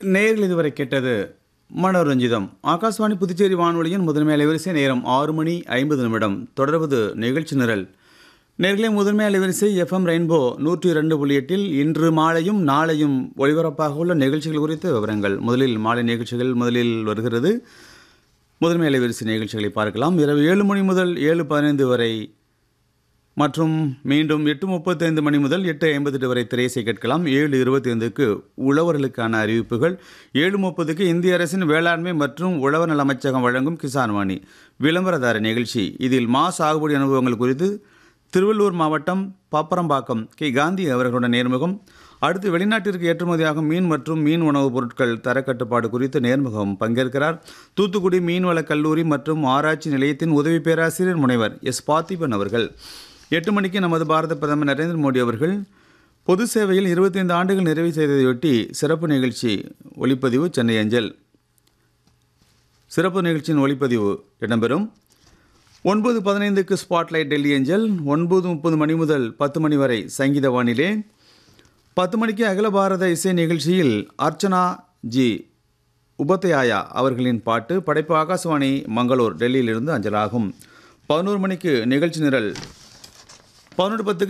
நேரில் இதுவரை கேட்டது மனோரஞ்சிதம் ஆகாஷ்வாணி புதுச்சேரி வானொலியின் முதன்மை அலைவரிசை நேரம் ஆறு மணி ஐம்பது நிமிடம் தொடர்வது நிகழ்ச்சி நிரல் நேர்களே முதன்மை அலைவரிசை எஃப்எம் ரெயின்போ நூற்றி இரண்டு புள்ளி எட்டில் இன்று மாலையும் நாளையும் ஒளிபரப்பாக உள்ள நிகழ்ச்சிகள் குறித்த விவரங்கள் முதலில் மாலை நிகழ்ச்சிகள் முதலில் வருகிறது முதன்மை அலைவரிசை நிகழ்ச்சிகளை பார்க்கலாம் இரவு ஏழு மணி முதல் ஏழு பதினைந்து வரை மற்றும் மீண்டும் எட்டு முப்பத்தைந்து மணி முதல் எட்டு ஐம்பத்தெட்டு வரை திரைசை கேட்கலாம் ஏழு இருபத்தி ஐந்துக்கு உழவர்களுக்கான அறிவிப்புகள் ஏழு முப்பதுக்கு இந்திய அரசின் வேளாண்மை மற்றும் உழவர் நல அமைச்சகம் வழங்கும் கிசான் வாணி விளம்பரதார நிகழ்ச்சி இதில் மா சாகுபடி அனுபவங்கள் குறித்து திருவள்ளூர் மாவட்டம் பாப்பரம்பாக்கம் கே காந்தி அவர்களுடன் நேர்முகம் அடுத்து வெளிநாட்டிற்கு ஏற்றுமதியாகும் மீன் மற்றும் மீன் உணவுப் பொருட்கள் தரக்கட்டுப்பாடு குறித்து நேர்முகம் பங்கேற்கிறார் தூத்துக்குடி மீன்வளக் கல்லூரி மற்றும் ஆராய்ச்சி நிலையத்தின் உதவி பேராசிரியர் முனைவர் எஸ் பார்த்திபன் அவர்கள் எட்டு மணிக்கு நமது பாரத பிரதமர் நரேந்திர மோடி அவர்கள் பொது சேவையில் இருபத்தைந்து ஆண்டுகள் நிறைவு செய்ததையொட்டி சிறப்பு நிகழ்ச்சி ஒளிப்பதிவு சென்னை அஞ்சல் சிறப்பு நிகழ்ச்சியின் ஒளிப்பதிவு இடம்பெறும் ஒன்பது பதினைந்துக்கு ஸ்பாட்லைட் டெல்லி ஏஞ்சல் ஒன்பது முப்பது மணி முதல் பத்து மணி வரை சங்கீத வானிலே பத்து மணிக்கு அகில பாரத இசை நிகழ்ச்சியில் அர்ச்சனா ஜி உபத்தயாயா அவர்களின் பாட்டு படைப்பு ஆகாசவாணி மங்களூர் டெல்லியிலிருந்து அஞ்சலாகும் பதினோரு மணிக்கு நிகழ்ச்சி நிரல் பதினொன்று பத்துக்கு